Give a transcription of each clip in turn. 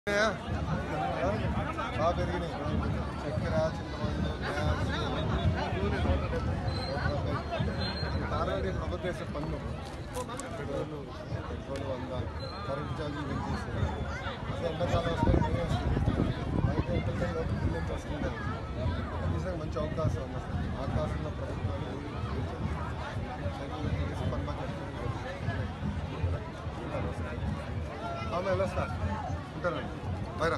బాగా పెరిగినాయి చక్కెర చింతపండు గ్యాస్ నూనె నూట డెబ్బై ఆల్రెడీ ప్రభుత్వ వేసే పన్ను పెట్రోల్ పెట్రోల్ వంద కరెంట్ ఛార్జీలు పెంచేస్తారు అసలు ఎండాకాలం వస్తే నేనే వస్తుంది బయట ఎక్కడికి లోపల బిల్లింగ్ వస్తుంది కనీసం మంచి అవకాశం ఉంది అసలు ఆకాశంలో ప్రభుత్వాలు సైకిల్ తీసి పన్ను ఆమె వెళ్ళొస్తా ఉంటానండి బైరా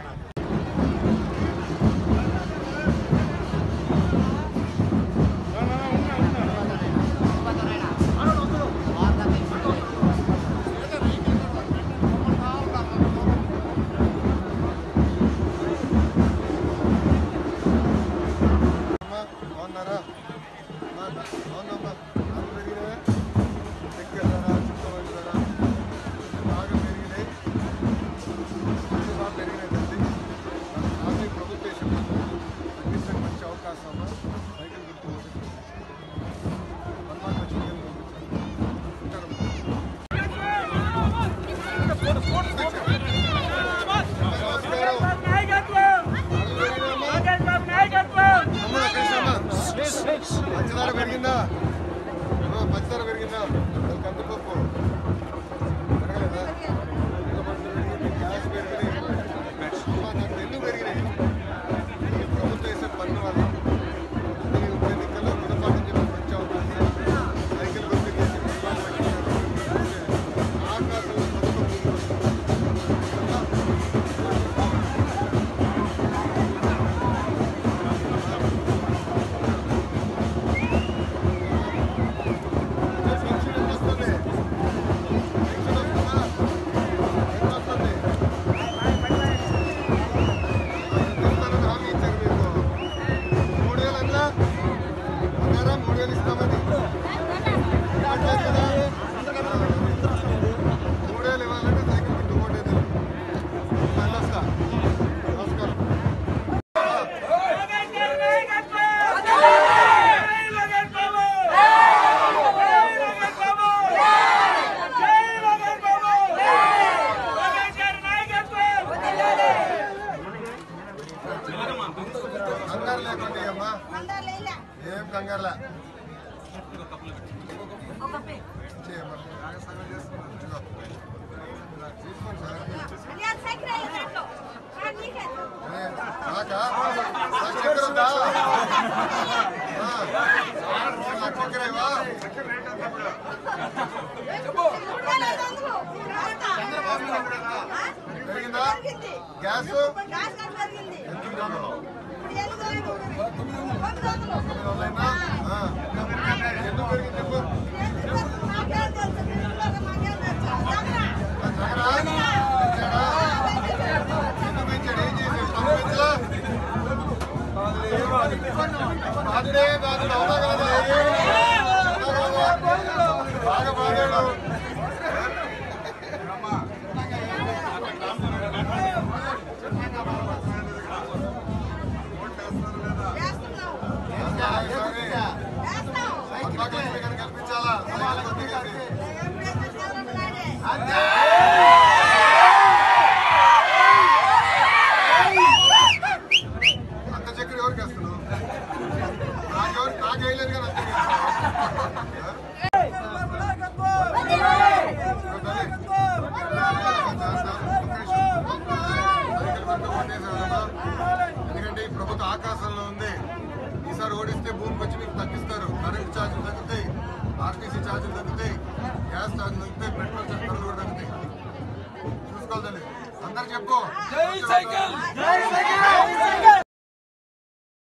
అమ్మా బాగున్నారా అమ్మా, బాగున్నామ్మా బాగా పెరిగినాయా చక్కెర ధర చింతపండు ధర బాగా పెరిగినాయి అన్నీ బాగా పెరిగినాయి తల్లి బాగా ప్రభుత్వ అందించడానికి మంచి అవకాశం అమ్మా సైకిల్ గుర్తు ఓటు. అమ్మా కొంచెం ఏం ఉంటారమ్మా నమస్కారం అమ్మా కృష్ణమ్మ పంచదార పెరిగిందా అమ్మా, పంచదార పెరిగిందా అది కందిపప్పు పెరగలేదా ఉల్లపండు పెరిగింది, గ్యాస్ పెరిగినాయి అమ్మా, నాకు ఎందుకు పెరిగినాయి ఈ ప్రభుత్వం వేసే పన్ను వల్ల ఈ ఉప ఎన్నికల్లో గుణపాఠం చెప్పి మంచి అవకాశం సైకిల్ గుర్తు చేసి గుణపాఠం పెట్టినారు. ఆకాశంలో ప్రభుత్వం ముందుకు వస్తుంది. పెన్షన్ ఎంత వస్తుంది? పెన్షన్ వస్తుందా? ఎంత వస్తుంది? ఇస్తానని హామీ ఇచ్చారు మీకు. మూడు వేలు ఎంత? అన్నారా మూడు వేలు ఇస్తామని ఇవ్వట్లేదు కదా? మూడు వేలు ఇవ్వాలంటే సైకిల్ గుర్తు కొట్టేది వెళ్ళొస్తా నమస్కారం కంగారు లేకుండా అమ్మా ఏం కంగారులా చేయమ్మా సగం చేస్తున్నా ఇదిగో. తీసుకోండి సార్ ఏ, నాకా? నాకు చక్కెర ఉందా? ఆ, నాకు చక్కెర ఇవ్వా? పెరిగిందా గ్యాస్ ఎంత ఉందో? తొమ్మిది వందలైనా? ఆ. ఎందుకు పెరిగింది చెప్పు ఆ, చక్కెర? పెంచాడా? ఎందుకు పెంచాడు ఏం చేశాడు తను పెంచలా బాధుడే బాధుడు అవునా కాదా అవునా కాదా? బాగా బాగాడు కల్పించాలా అంత చక్కెర ఎవరికి వేస్తున్నావు నాకెవరు నాకు వేయలేదు కానీ అంతే ఎందుకంటే ఈ ప్రభుత్వం ఆకాశంలో ఉంది ఈసారి ఓడిస్తే భూమికి వచ్చి మీకు తగ్గిస్తారు కరెంట్ ఛార్జీలు తగ్గుతాయి ఆర్టీసీ ఛార్జీలు తగ్గుతాయి గ్యాస్ ఛార్జీలు తగ్గుతాయి పెట్రోల్ ఛార్జీలు కూడా తగ్గుతాయి చూసుకోవాలి తల్లి అందరు చెప్పు జై సైకిల్ జై సైకిల్